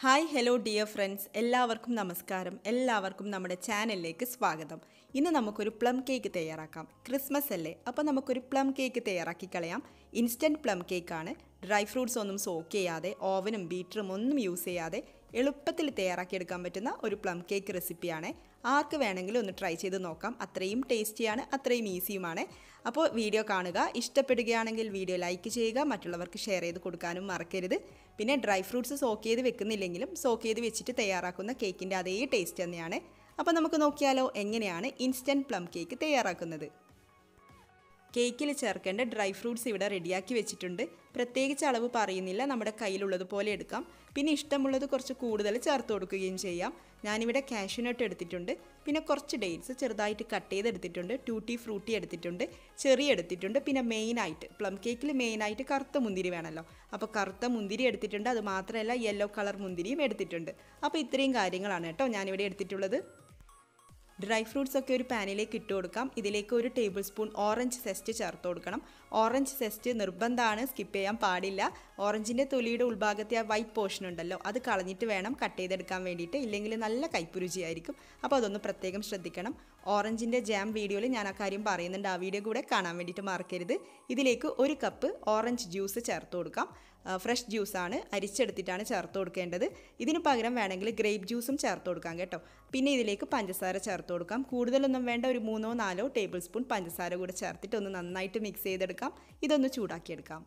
hi hello dear friends എല്ലാവർക്കും നമസ്കാരം എല്ലാവർക്കും നമ്മുടെ ചാനലിലേക്ക് സ്വാഗതം ഇന്ന് നമുക്കൊരു പ്ലം കേക്ക് തയ്യാറാക്കാം ക്രിസ്മസ് അല്ലേ അപ്പോൾ നമുക്കൊരു പ്ലം കേക്ക് തയ്യാറാക്കി കളയാം ഇൻസ്റ്റൻറ്റ് പ്ലം കേക്കാണ് ഡ്രൈ ഫ്രൂട്ട്സ് ഒന്നും സോക്ക് ചെയ്യാതെ ഓവനും ബീറ്ററും ഒന്നും യൂസ് ചെയ്യാതെ എളുപ്പത്തിൽ തയ്യാറാക്കിയെടുക്കാൻ പറ്റുന്ന ഒരു പ്ലം കേക്ക് റെസിപ്പിയാണ് ആർക്ക് വേണമെങ്കിലും ഒന്ന് ട്രൈ ചെയ്ത് നോക്കാം അത്രയും ടേസ്റ്റിയാണ് അത്രയും ഈസിയുമാണ് അപ്പോൾ വീഡിയോ കാണുക ഇഷ്ടപ്പെടുകയാണെങ്കിൽ വീഡിയോ ലൈക്ക് ചെയ്യുക മറ്റുള്ളവർക്ക് ഷെയർ ചെയ്ത് കൊടുക്കാനും മറക്കരുത് പിന്നെ ഡ്രൈ ഫ്രൂട്ട്സ് സോക്ക് ചെയ്ത് വെക്കുന്നില്ലെങ്കിലും സോക്ക് ചെയ്ത് വെച്ചിട്ട് തയ്യാറാക്കുന്ന കേക്കിൻ്റെ അതേ ടേസ്റ്റ് തന്നെയാണ് അപ്പോൾ നമുക്ക് നോക്കിയാലോ എങ്ങനെയാണ് ഇൻസ്റ്റൻറ്റ് പ്ലം കേക്ക് തയ്യാറാക്കുന്നത് കേക്കിൽ ചേർക്കേണ്ട ഡ്രൈ ഫ്രൂട്ട്സ് ഇവിടെ റെഡിയാക്കി വെച്ചിട്ടുണ്ട് പ്രത്യേകിച്ച് അളവ് പറയുന്നില്ല നമ്മുടെ കയ്യിലുള്ളതുപോലെ എടുക്കാം പിന്നെ ഇഷ്ടമുള്ളത് കുറച്ച് കൂടുതൽ ചേർത്ത് കൊടുക്കുകയും ചെയ്യാം ഞാനിവിടെ കാഷ്യൂനട്ട് എടുത്തിട്ടുണ്ട് പിന്നെ കുറച്ച് ഡേറ്റ്സ് ചെറുതായിട്ട് കട്ട് ചെയ്തെടുത്തിട്ടുണ്ട് ടൂട്ടി ഫ്രൂട്ടി എടുത്തിട്ടുണ്ട് ചെറിയ എടുത്തിട്ടുണ്ട് പിന്നെ മെയിനായിട്ട് പ്ലം കേക്കിൽ മെയിനായിട്ട് കറുത്ത മുന്തിരി വേണമല്ലോ അപ്പോൾ കറുത്ത മുന്തിരി എടുത്തിട്ടുണ്ട് അത് മാത്രമല്ല യെല്ലോ കളർ മുന്തിരിയും എടുത്തിട്ടുണ്ട് അപ്പോൾ ഇത്രയും കാര്യങ്ങളാണ് കേട്ടോ ഞാനിവിടെ എടുത്തിട്ടുള്ളത് ഡ്രൈ ഫ്രൂട്ട്സ് ഒക്കെ ഒരു പാനിലേക്ക് ഇട്ട് കൊടുക്കാം ഇതിലേക്ക് ഒരു ടേബിൾ സ്പൂൺ ഓറഞ്ച് സെസ്റ്റ് ചേർത്ത് കൊടുക്കണം ഓറഞ്ച് സെസ്റ്റ് നിർബന്ധമാണ് സ്കിപ്പ് ചെയ്യാൻ പാടില്ല ഓറഞ്ചിൻ്റെ തൊലിയുടെ ഉൾഭാഗത്തെ ആ വൈറ്റ് പോർഷൻ ഉണ്ടല്ലോ അത് കളഞ്ഞിട്ട് വേണം കട്ട് ചെയ്തെടുക്കാൻ വേണ്ടിയിട്ട് ഇല്ലെങ്കിൽ നല്ല കൈപ്പുരുചിയായിരിക്കും അപ്പോൾ അതൊന്ന് പ്രത്യേകം ശ്രദ്ധിക്കണം ഓറഞ്ചിൻ്റെ ജാം വീഡിയോയിൽ ഞാൻ ആ കാര്യം പറയുന്നുണ്ട് ആ വീഡിയോ കൂടെ കാണാൻ വേണ്ടിയിട്ട് മറക്കരുത് ഇതിലേക്ക് ഒരു കപ്പ് ഓറഞ്ച് ജ്യൂസ് ചേർത്ത് കൊടുക്കാം ഫ്രഷ് ജ്യൂസാണ് അരിച്ചെടുത്തിട്ടാണ് ചേർത്ത് കൊടുക്കേണ്ടത് ഇതിന് പകരം വേണമെങ്കിൽ ഗ്രേപ്പ് ജ്യൂസും ചേർത്ത് കൊടുക്കാം കേട്ടോ പിന്നെ ഇതിലേക്ക് പഞ്ചസാര ചേർത്ത് കൊടുക്കാം കൂടുതലൊന്നും വേണ്ട ഒരു മൂന്നോ നാലോ ടേബിൾ സ്പൂൺ പഞ്ചസാര കൂടെ ചേർത്തിട്ട് ഒന്ന് നന്നായിട്ട് മിക്സ് ചെയ്തെടുക്കാം ഇതൊന്ന് ചൂടാക്കിയെടുക്കാം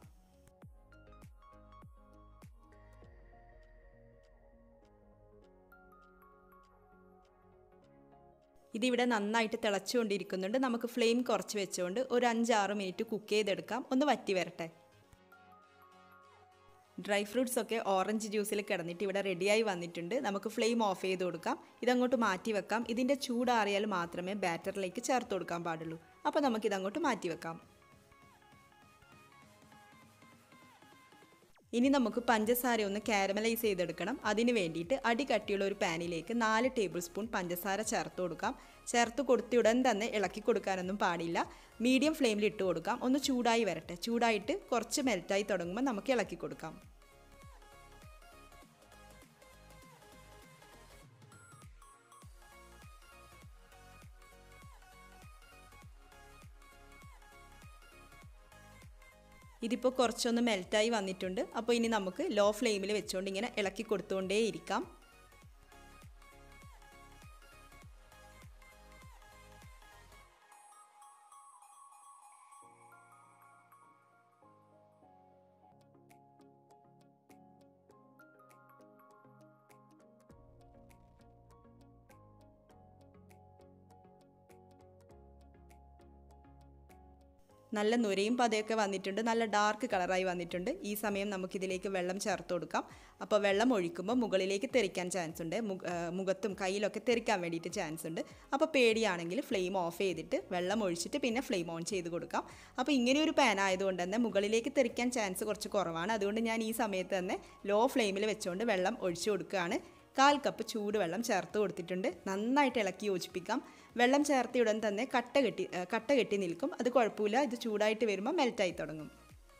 ഇതിവിടെ നന്നായിട്ട് തിളച്ചുകൊണ്ടിരിക്കുന്നുണ്ട് നമുക്ക് ഫ്ലെയിം കുറച്ച് വെച്ചുകൊണ്ട് ഒരു അഞ്ചാറ് മിനിറ്റ് കുക്ക് ചെയ്തെടുക്കാം ഒന്ന് വറ്റി വരട്ടെ ഡ്രൈ ഫ്രൂട്ട്സ് ഒക്കെ ഓറഞ്ച് ജ്യൂസിൽ കിടന്നിട്ട് ഇവിടെ റെഡിയായി വന്നിട്ടുണ്ട് നമുക്ക് ഫ്ലെയിം ഓഫ് ചെയ്ത് കൊടുക്കാം ഇതങ്ങോട്ട് മാറ്റി വെക്കാം ഇതിൻ്റെ ചൂടാറിയാൽ മാത്രമേ ബാറ്ററിലേക്ക് ചേർത്ത് കൊടുക്കാൻ പാടുള്ളൂ അപ്പോൾ നമുക്കിതങ്ങോട്ട് മാറ്റി വെക്കാം ഇനി നമുക്ക് പഞ്ചസാര ഒന്ന് കാരമലൈസ് ചെയ്തെടുക്കണം അതിന് വേണ്ടിയിട്ട് അടി കട്ടിയുള്ള ഒരു പാനിലേക്ക് നാല് ടേബിൾ സ്പൂൺ പഞ്ചസാര ചേർത്ത് കൊടുക്കാം ചേർത്ത് കൊടുത്തിയുടൻ തന്നെ ഇളക്കി കൊടുക്കാനൊന്നും പാടില്ല മീഡിയം ഫ്ലെയിമിൽ ഇട്ട് കൊടുക്കാം ഒന്ന് ചൂടായി വരട്ടെ ചൂടായിട്ട് കുറച്ച് മെൽറ്റായി തുടങ്ങുമ്പോൾ നമുക്ക് ഇളക്കി കൊടുക്കാം ഇതിപ്പോൾ കുറച്ചൊന്ന് മെൽറ്റായി വന്നിട്ടുണ്ട് അപ്പോൾ ഇനി നമുക്ക് ലോ ഫ്ലെയിമിൽ വെച്ചുകൊണ്ട് ഇങ്ങനെ ഇളക്കി കൊടുത്തുകൊണ്ടേ ഇരിക്കാം നല്ല നുരയും പതയൊക്കെ വന്നിട്ടുണ്ട് നല്ല ഡാർക്ക് കളറായി വന്നിട്ടുണ്ട് ഈ സമയം നമുക്കിതിലേക്ക് വെള്ളം ചേർത്ത് കൊടുക്കാം അപ്പോൾ വെള്ളം ഒഴിക്കുമ്പോൾ മുകളിലേക്ക് തെറിക്കാൻ ചാൻസ് ഉണ്ട് മുഖത്തും കയ്യിലൊക്കെ തെറിക്കാൻ വേണ്ടിയിട്ട് ചാൻസ് ഉണ്ട് അപ്പോൾ പേടിയാണെങ്കിൽ ഫ്ലെയിം ഓഫ് ചെയ്തിട്ട് വെള്ളം ഒഴിച്ചിട്ട് പിന്നെ ഫ്ലെയിം ഓൺ ചെയ്ത് കൊടുക്കാം അപ്പോൾ ഇങ്ങനെ ഒരു പാൻ ആയതുകൊണ്ട് തന്നെ മുകളിലേക്ക് തെറിക്കാൻ ചാൻസ് കുറച്ച് കുറവാണ് അതുകൊണ്ട് ഞാൻ ഈ സമയത്ത് തന്നെ ലോ ഫ്ലെയിമിൽ വെച്ചുകൊണ്ട് വെള്ളം ഒഴിച്ചു കൊടുക്കുകയാണ് കാൽ കപ്പ് ചൂടുവെള്ളം ചേർത്ത് കൊടുത്തിട്ടുണ്ട് നന്നായിട്ട് ഇളക്കി യോജിപ്പിക്കാം വെള്ളം ചേർത്ത ഉടൻ തന്നെ കട്ട കെട്ടി കട്ട കെട്ടി നിൽക്കും അത് കുഴപ്പമില്ല ഇത് ചൂടായിട്ട് വരുമ്പോൾ മെൽറ്റായി തുടങ്ങും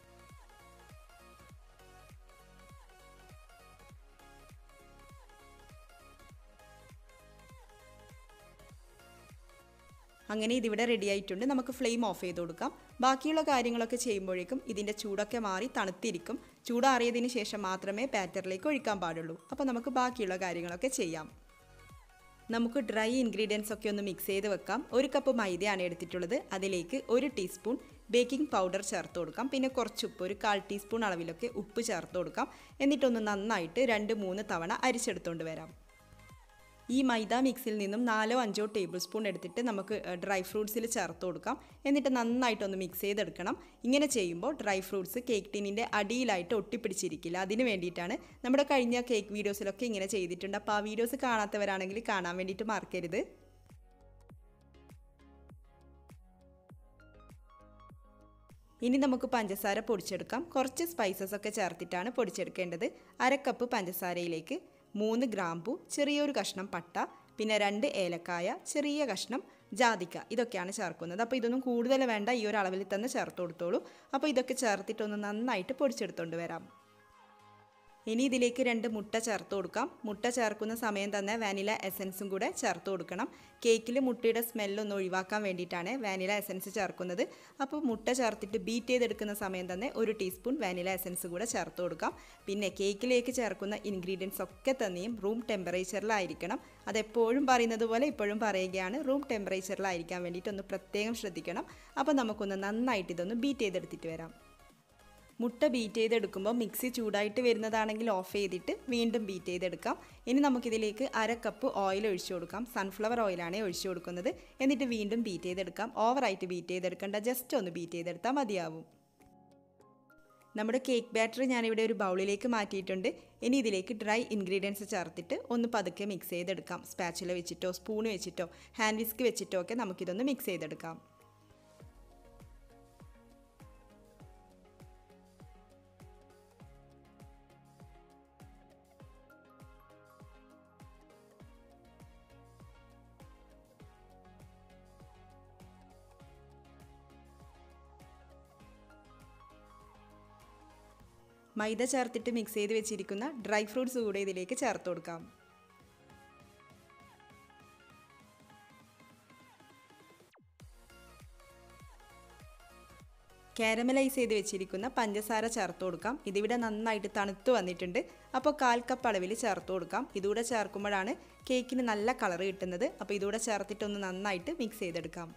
അങ്ങനെ ഇതിവിടെ റെഡി ആയിട്ടുണ്ട് നമുക്ക് ഫ്ലെയിം ഓഫ് ചെയ്ത് കൊടുക്കാം ബാക്കിയുള്ള കാര്യങ്ങളൊക്കെ ചെയ്യുമ്പോഴേക്കും ഇതിൻ്റെ ചൂടൊക്കെ മാറി തണുത്തിരിക്കും ചൂടാറിയതിന് ശേഷം മാത്രമേ ബാറ്ററിലേക്ക് ഒഴിക്കാൻ പാടുള്ളൂ അപ്പോൾ നമുക്ക് ബാക്കിയുള്ള കാര്യങ്ങളൊക്കെ ചെയ്യാം നമുക്ക് ഡ്രൈ ഇൻഗ്രീഡിയൻസ് ഒക്കെ ഒന്ന് മിക്സ് ചെയ്ത് വെക്കാം ഒരു കപ്പ് മൈദയാണ് എടുത്തിട്ടുള്ളത് അതിലേക്ക് ഒരു ടീസ്പൂൺ ബേക്കിംഗ് പൗഡർ ചേർത്ത് കൊടുക്കാം പിന്നെ കുറച്ച് ഉപ്പ് ഒരു കാൽ ടീസ്പൂൺ അളവിലൊക്കെ ഉപ്പ് ചേർത്ത് കൊടുക്കാം എന്നിട്ടൊന്ന് നന്നായിട്ട് രണ്ട് മൂന്ന് തവണ അരിച്ചെടുത്തുകൊണ്ട് വരാം ഈ മൈദ മിക്സിൽ നിന്നും നാലോ അഞ്ചോ ടേബിൾ സ്പൂൺ എടുത്തിട്ട് നമുക്ക് ഡ്രൈ ഫ്രൂട്ട്സിൽ ചേർത്ത് കൊടുക്കാം എന്നിട്ട് നന്നായിട്ടൊന്ന് മിക്സ് ചെയ്തെടുക്കണം ഇങ്ങനെ ചെയ്യുമ്പോൾ ഡ്രൈ ഫ്രൂട്ട്സ് കേക്ക് ടിന്നിൻ്റെ അടിയിലായിട്ട് ഒട്ടിപ്പിടിച്ചിരിക്കില്ല അതിന് വേണ്ടിയിട്ടാണ് നമ്മുടെ കഴിഞ്ഞ കേക്ക് വീഡിയോസിലൊക്കെ ഇങ്ങനെ ചെയ്തിട്ടുണ്ട് അപ്പോൾ ആ വീഡിയോസ് കാണാത്തവരാണെങ്കിൽ കാണാൻ വേണ്ടിയിട്ട് മറക്കരുത് ഇനി നമുക്ക് പഞ്ചസാര പൊടിച്ചെടുക്കാം കുറച്ച് സ്പൈസസ് ഒക്കെ ചേർത്തിട്ടാണ് പൊടിച്ചെടുക്കേണ്ടത് അര കപ്പ് പഞ്ചസാരയിലേക്ക് മൂന്ന് ഗ്രാമ്പു ചെറിയൊരു കഷ്ണം പട്ട പിന്നെ രണ്ട് ഏലക്കായ ചെറിയ കഷ്ണം ജാതിക്ക ഇതൊക്കെയാണ് ചേർക്കുന്നത് അപ്പോൾ ഇതൊന്നും കൂടുതൽ വേണ്ട ഈ ഒരു അളവിൽ തന്നെ ചേർത്ത് കൊടുത്തോളൂ അപ്പോൾ ഇതൊക്കെ ചേർത്തിട്ടൊന്ന് നന്നായിട്ട് പൊടിച്ചെടുത്തുകൊണ്ട് വരാം ഇനി ഇതിലേക്ക് രണ്ട് മുട്ട ചേർത്ത് കൊടുക്കാം മുട്ട ചേർക്കുന്ന സമയം തന്നെ വാനില എസൻസും കൂടെ ചേർത്ത് കൊടുക്കണം കേക്കിൽ മുട്ടയുടെ സ്മെല്ലൊന്ന് ഒഴിവാക്കാൻ വേണ്ടിയിട്ടാണ് വാനില എസൻസ് ചേർക്കുന്നത് അപ്പോൾ മുട്ട ചേർത്തിട്ട് ബീറ്റ് ചെയ്തെടുക്കുന്ന സമയം തന്നെ ഒരു ടീസ്പൂൺ വാനില എസൻസ് കൂടെ ചേർത്ത് കൊടുക്കാം പിന്നെ കേക്കിലേക്ക് ചേർക്കുന്ന ഇൻഗ്രീഡിയൻസ് ഒക്കെ തന്നെയും റൂം ടെമ്പറേച്ചറിലായിരിക്കണം അതെപ്പോഴും പറയുന്നത് പോലെ ഇപ്പോഴും പറയുകയാണ് റൂം ടെമ്പറേച്ചറിലായിരിക്കാൻ വേണ്ടിയിട്ട് ഒന്ന് പ്രത്യേകം ശ്രദ്ധിക്കണം അപ്പോൾ നമുക്കൊന്ന് നന്നായിട്ട് ഇതൊന്ന് ബീറ്റ് ചെയ്തെടുത്തിട്ട് വരാം മുട്ട ബീറ്റ് ചെയ്തെടുക്കുമ്പോൾ മിക്സി ചൂടായിട്ട് വരുന്നതാണെങ്കിൽ ഓഫ് ചെയ്തിട്ട് വീണ്ടും ബീറ്റ് ചെയ്തെടുക്കാം ഇനി നമുക്കിതിലേക്ക് അര കപ്പ് ഓയിൽ ഒഴിച്ചു കൊടുക്കാം സൺഫ്ലവർ ഓയിലാണ് ഒഴിച്ചു കൊടുക്കുന്നത് എന്നിട്ട് വീണ്ടും ബീറ്റ് ചെയ്തെടുക്കാം ഓവറായിട്ട് ബീറ്റ് ചെയ്തെടുക്കേണ്ട ജസ്റ്റ് ഒന്ന് ബീറ്റ് ചെയ്തെടുത്താൽ മതിയാവും നമ്മുടെ കേക്ക് ബാറ്റർ ഞാനിവിടെ ഒരു ബൗളിലേക്ക് മാറ്റിയിട്ടുണ്ട് ഇനി ഇതിലേക്ക് ഡ്രൈ ഇൻഗ്രീഡിയൻസ് ചേർത്തിട്ട് ഒന്ന് പതുക്കെ മിക്സ് ചെയ്തെടുക്കാം സ്പാച്ചുല വെച്ചിട്ടോ സ്പൂൺ വെച്ചിട്ടോ ഹാൻഡ് വിസ്ക് വെച്ചിട്ടോ ഒക്കെ നമുക്കിതൊന്ന് മിക്സ് ചെയ്തെടുക്കാം മൈദ ചേർത്തിട്ട് മിക്സ് ചെയ്ത് വെച്ചിരിക്കുന്ന ഡ്രൈ ഫ്രൂട്ട്സ് കൂടെ ഇതിലേക്ക് ചേർത്ത് കൊടുക്കാം കാരമലൈസ് ചെയ്ത് വെച്ചിരിക്കുന്ന പഞ്ചസാര ചേർത്ത് കൊടുക്കാം ഇതിവിടെ നന്നായിട്ട് തണുത്ത് വന്നിട്ടുണ്ട് അപ്പോൾ കാൽ കപ്പ് അളവിൽ ചേർത്ത് കൊടുക്കാം ഇതുകൂടെ ചേർക്കുമ്പോഴാണ് കേക്കിന് നല്ല കളർ കിട്ടുന്നത് അപ്പോൾ ഇതുകൂടെ ചേർത്തിട്ടൊന്ന് നന്നായിട്ട് മിക്സ് ചെയ്തെടുക്കാം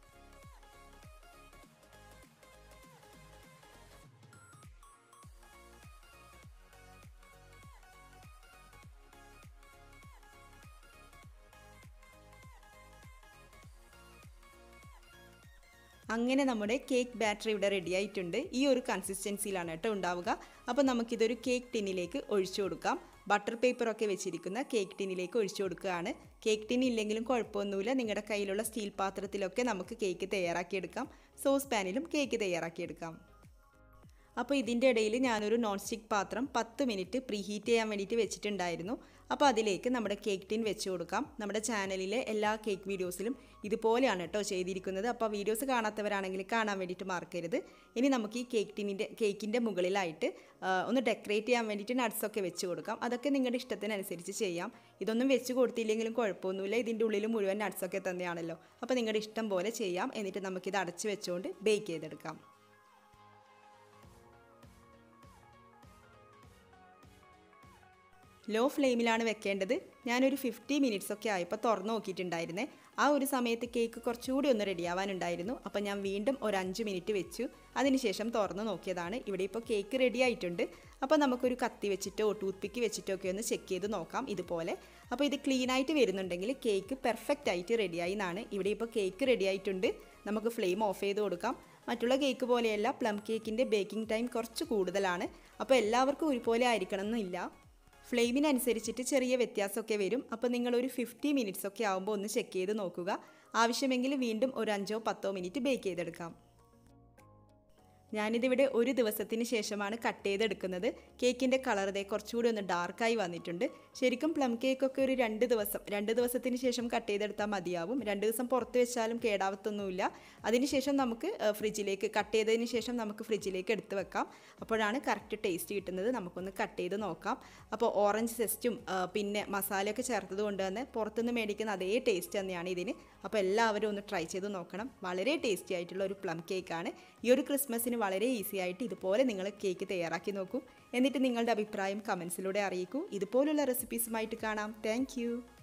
അങ്ങനെ നമ്മുടെ കേക്ക് ബാറ്റർ ഇവിടെ റെഡി ആയിട്ടുണ്ട് ഈ ഒരു കൺസിസ്റ്റൻസിയിലാണ് കേട്ടോ ഉണ്ടാവുക അപ്പോൾ നമുക്കിതൊരു കേക്ക് ടിന്നിലേക്ക് ഒഴിച്ചു കൊടുക്കാം ബട്ടർ പേപ്പറൊക്കെ വെച്ചിരിക്കുന്ന കേക്ക് ടിന്നിലേക്ക് ഒഴിച്ചു കൊടുക്കുകയാണ് കേക്ക് ടിൻ ഇല്ലെങ്കിലും കുഴപ്പമൊന്നുമില്ല നിങ്ങളുടെ കയ്യിലുള്ള സ്റ്റീൽ പാത്രത്തിലൊക്കെ നമുക്ക് കേക്ക് തയ്യാറാക്കിയെടുക്കാം സോസ് പാനിലും കേക്ക് തയ്യാറാക്കിയെടുക്കാം അപ്പോൾ ഇതിൻ്റെ ഇടയിൽ ഞാനൊരു നോൺ സ്റ്റിക്ക് പാത്രം പത്ത് മിനിറ്റ് പ്രീ ഹീറ്റ് ചെയ്യാൻ വേണ്ടിയിട്ട് വെച്ചിട്ടുണ്ടായിരുന്നു അപ്പോൾ അതിലേക്ക് നമ്മുടെ കേക്ക് ടിൻ വെച്ച് കൊടുക്കാം നമ്മുടെ ചാനലിലെ എല്ലാ കേക്ക് വീഡിയോസിലും ഇതുപോലെയാണ് കേട്ടോ ചെയ്തിരിക്കുന്നത് അപ്പോൾ വീഡിയോസ് കാണാത്തവരാണെങ്കിൽ കാണാൻ വേണ്ടിയിട്ട് മറക്കരുത് ഇനി നമുക്ക് ഈ കേക്ക് ടിന്നിൻ്റെ കേക്കിൻ്റെ മുകളിലായിട്ട് ഒന്ന് ഡെക്കറേറ്റ് ചെയ്യാൻ വേണ്ടിയിട്ട് നട്ട്സൊക്കെ വെച്ച് കൊടുക്കാം അതൊക്കെ നിങ്ങളുടെ ഇഷ്ടത്തിനനുസരിച്ച് ചെയ്യാം ഇതൊന്നും വെച്ച് കൊടുത്തില്ലെങ്കിലും കുഴപ്പമൊന്നുമില്ല ഇതിൻ്റെ ഉള്ളിൽ മുഴുവൻ നട്ട്സൊക്കെ തന്നെയാണല്ലോ അപ്പോൾ നിങ്ങളുടെ ഇഷ്ടം പോലെ ചെയ്യാം എന്നിട്ട് നമുക്കിത് അടച്ച് വെച്ചുകൊണ്ട് ബേക്ക് ചെയ്തെടുക്കാം ലോ ഫ്ലെയിമിലാണ് വെക്കേണ്ടത് ഞാനൊരു ഫിഫ്റ്റി മിനിറ്റ്സ് ഒക്കെ ആയപ്പോൾ തുറന്നു നോക്കിയിട്ടുണ്ടായിരുന്നേ ആ ഒരു സമയത്ത് കേക്ക് കുറച്ചുകൂടി ഒന്ന് റെഡിയാവാനുണ്ടായിരുന്നു അപ്പോൾ ഞാൻ വീണ്ടും ഒരു അഞ്ച് മിനിറ്റ് വെച്ചു അതിനുശേഷം തുറന്നു നോക്കിയതാണ് ഇവിടെ ഇപ്പോൾ കേക്ക് റെഡി ആയിട്ടുണ്ട് അപ്പോൾ നമുക്കൊരു കത്തി വെച്ചിട്ടോ ടൂത്ത് പിക്ക് വെച്ചിട്ടോ ഒക്കെ ഒന്ന് ചെക്ക് ചെയ്ത് നോക്കാം ഇതുപോലെ അപ്പോൾ ഇത് ക്ലീൻ ആയിട്ട് വരുന്നുണ്ടെങ്കിൽ കേക്ക് പെർഫെക്റ്റ് ആയിട്ട് റെഡിയായി എന്നാണ് ഇവിടെ ഇപ്പോൾ കേക്ക് റെഡി ആയിട്ടുണ്ട് നമുക്ക് ഫ്ലെയിം ഓഫ് ചെയ്ത് കൊടുക്കാം മറ്റുള്ള കേക്ക് പോലെയല്ല പ്ലം കേക്കിൻ്റെ ബേക്കിംഗ് ടൈം കുറച്ച് കൂടുതലാണ് അപ്പോൾ എല്ലാവർക്കും ഒരുപോലെ ആയിരിക്കണം എന്നില്ല ഫ്ലെയിമിനനുസരിച്ചിട്ട് ചെറിയ വ്യത്യാസമൊക്കെ വരും അപ്പോൾ നിങ്ങൾ ഒരു ഫിഫ്റ്റി മിനിറ്റ്സ് ഒക്കെ ആകുമ്പോൾ ഒന്ന് ചെക്ക് ചെയ്ത് നോക്കുക ആവശ്യമെങ്കിൽ വീണ്ടും ഒരു അഞ്ചോ പത്തോ മിനിറ്റ് ബേക്ക് ചെയ്തെടുക്കാം ഞാനിതിവിടെ ഒരു ദിവസത്തിന് ശേഷമാണ് കട്ട് ചെയ്തെടുക്കുന്നത് കേക്കിൻ്റെ കളർ ഇതേ കുറച്ചുകൂടി ഒന്ന് ഡാർക്കായി വന്നിട്ടുണ്ട് ശരിക്കും പ്ലം കേക്കൊക്കെ ഒരു രണ്ട് ദിവസം രണ്ട് ദിവസത്തിന് ശേഷം കട്ട് ചെയ്തെടുത്താൽ മതിയാവും രണ്ട് ദിവസം പുറത്ത് വെച്ചാലും കേടാവത്തൊന്നുമില്ല അതിനുശേഷം നമുക്ക് ഫ്രിഡ്ജിലേക്ക് കട്ട് ചെയ്തതിന് ശേഷം നമുക്ക് ഫ്രിഡ്ജിലേക്ക് എടുത്ത് വെക്കാം അപ്പോഴാണ് കറക്റ്റ് ടേസ്റ്റ് കിട്ടുന്നത് നമുക്കൊന്ന് കട്ട് ചെയ്ത് നോക്കാം അപ്പോൾ ഓറഞ്ച് സെസ്റ്റും പിന്നെ മസാലയൊക്കെ ചേർത്തത് കൊണ്ട് തന്നെ പുറത്തുനിന്ന് മേടിക്കുന്ന അതേ ടേസ്റ്റ് തന്നെയാണ് ഇതിന് അപ്പോൾ എല്ലാവരും ഒന്ന് ട്രൈ ചെയ്ത് നോക്കണം വളരെ ടേസ്റ്റി ആയിട്ടുള്ള ഒരു പ്ലം കേക്കാണ് ഈ ഒരു ക്രിസ്മസിന് വളരെ ഈസി ആയിട്ട് ഇതുപോലെ നിങ്ങൾ കേക്ക് തയ്യാറാക്കി നോക്കൂ എന്നിട്ട് നിങ്ങളുടെ അഭിപ്രായം കമൻസിലൂടെ അറിയിക്കൂ ഇതുപോലുള്ള റെസിപ്പീസുമായിട്ട് കാണാം താങ്ക്